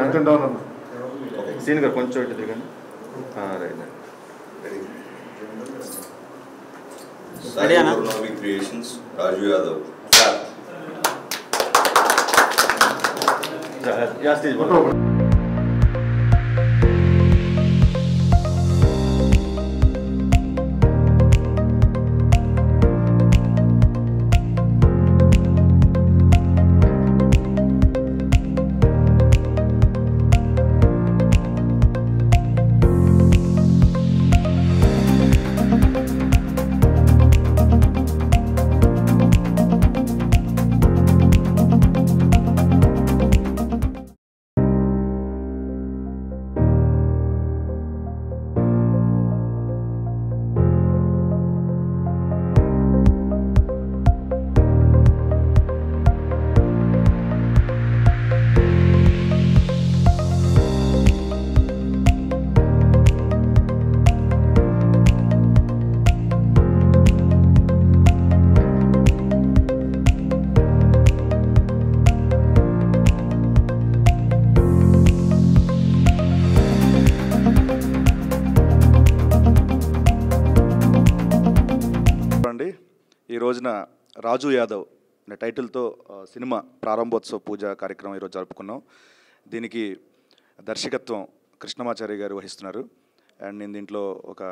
కొంచెం డౌన్ అన్న సీన్ గారు కొంచెం ఇటు దిగండి right Sai Economic Creations, Raju Yadav. Clap. Yeah stage అండి ఈ రోజున రాజు యాదవ్ అనే టైటిల్తో ఆ, సినిమా ప్రారంభోత్సవ పూజ కార్యక్రమం ఈరోజు జరుపుకున్నాం దీనికి దర్శకత్వం కృష్ణమాచారి గారు వహిస్తున్నారు అండ్ నేను దీంట్లో ఒక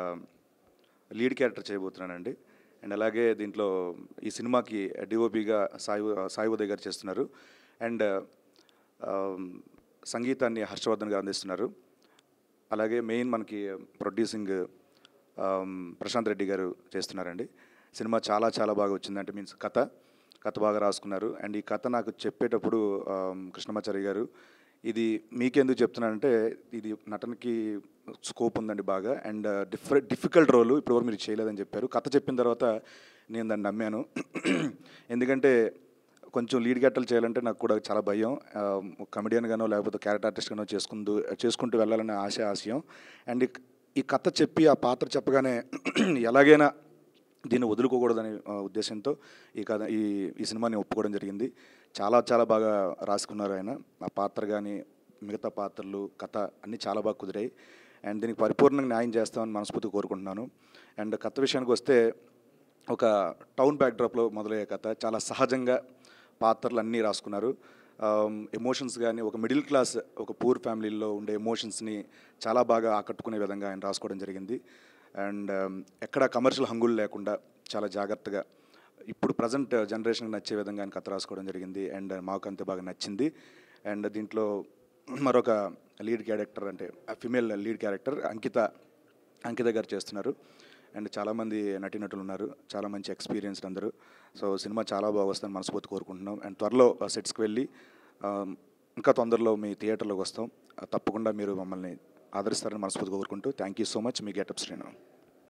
లీడ్ క్యారెక్టర్ చేయబోతున్నానండి అండ్ అలాగే దీంట్లో ఈ సినిమాకి డిఓపిగా సాయి సాయి ఉదయ్ గారు చేస్తున్నారు అండ్ ఆ, సంగీతాన్ని హర్షవర్ధన్ గారు అందిస్తున్నారు అలాగే మెయిన్ మనకి ప్రొడ్యూసింగ్ ఆమ్, ప్రశాంత్ రెడ్డి గారు చేస్తున్నారండి సినిమా చాలా చాలా బాగా వచ్చింది అంటే మీన్స్ కథ కథ బాగా రాసుకున్నారు అండ్ ఈ కథ నాకు చెప్పేటప్పుడు ఆమ్, కృష్ణమాచారి గారు ఇది మీకెందుకు చెప్తున్నానంటే ఇది నటనకి స్కోప్ ఉందండి బాగా అండ్ డిఫరెంట్ డిఫికల్ట్ రోలు ఇప్పటివరకు మీరు చేయలేదని చెప్పారు కథ చెప్పిన తర్వాత నేను దాన్ని నమ్మాను ఎందుకంటే కొంచెం లీడ్ గట్టలు చేయాలంటే నాకు కూడా చాలా భయం కమెడియన్గానో లేకపోతే క్యారెక్టర్ ఆర్టిస్ట్గానో చేసుకుంటూ చేసుకుంటూ వెళ్ళాలనే ఆశ ఆశయం అండ్ ఈ- ఈ కథ చెప్పి ఆ పాత్ర చెప్పగానే ఎలాగైనా దీన్ని వదులుకోకూడదనే ఆ, ఉద్దేశంతో ఈ కథ ఈ ఈ సినిమాని ఒప్పుకోవడం జరిగింది చాలా చాలా బాగా రాసుకున్నారు ఆయన ఆ పాత్ర కానీ మిగతా పాత్రలు కథ అన్నీ చాలా బాగా కుదిరాయి అండ్ దీనికి పరిపూర్ణంగా న్యాయం చేస్తామని మనస్ఫూర్తిగా కోరుకుంటున్నాను అండ్ కథ విషయానికి వస్తే ఒక టౌన్ బ్యాక్డ్రాప్లో మొదలయ్యే కథ చాలా సహజంగా పాత్రలు అన్నీ రాసుకున్నారు ఎమోషన్స్ కానీ ఒక మిడిల్ క్లాస్ ఒక పూర్ ఫ్యామిలీలో ఉండే ఎమోషన్స్ని చాలా బాగా ఆకట్టుకునే విధంగా ఆయన రాసుకోవడం జరిగింది అండ్ ఎక్కడ కమర్షియల్ హంగులు లేకుండా చాలా జాగ్రత్తగా ఇప్పుడు ప్రజెంట్ జనరేషన్కి నచ్చే విధంగా ఆయన కథ రాసుకోవడం జరిగింది అండ్ మాకు అంతే బాగా నచ్చింది అండ్ దీంట్లో మరొక లీడ్ క్యారెక్టర్ అంటే female lead character Ankita Ankita గారు చేస్తున్నారు అండ్ చాలామంది నటీనటులు ఉన్నారు చాలా మంచి ఎక్స్పీరియన్స్ అందరూ సో సినిమా చాలా బాగా వస్తుందని మనస్ఫూర్తి కోరుకుంటున్నాం అండ్ త్వరలో సెట్స్కి వెళ్ళి ఆ, ఇంకా తొందరలో మీ థియేటర్లోకి వస్తాం ఆ, తప్పకుండా మీరు మమ్మల్ని ఆదరిస్తారని మనస్ఫూర్తి కోరుకుంటూ థ్యాంక్ యూ సో మచ్ మీ గెటప్ శ్రీను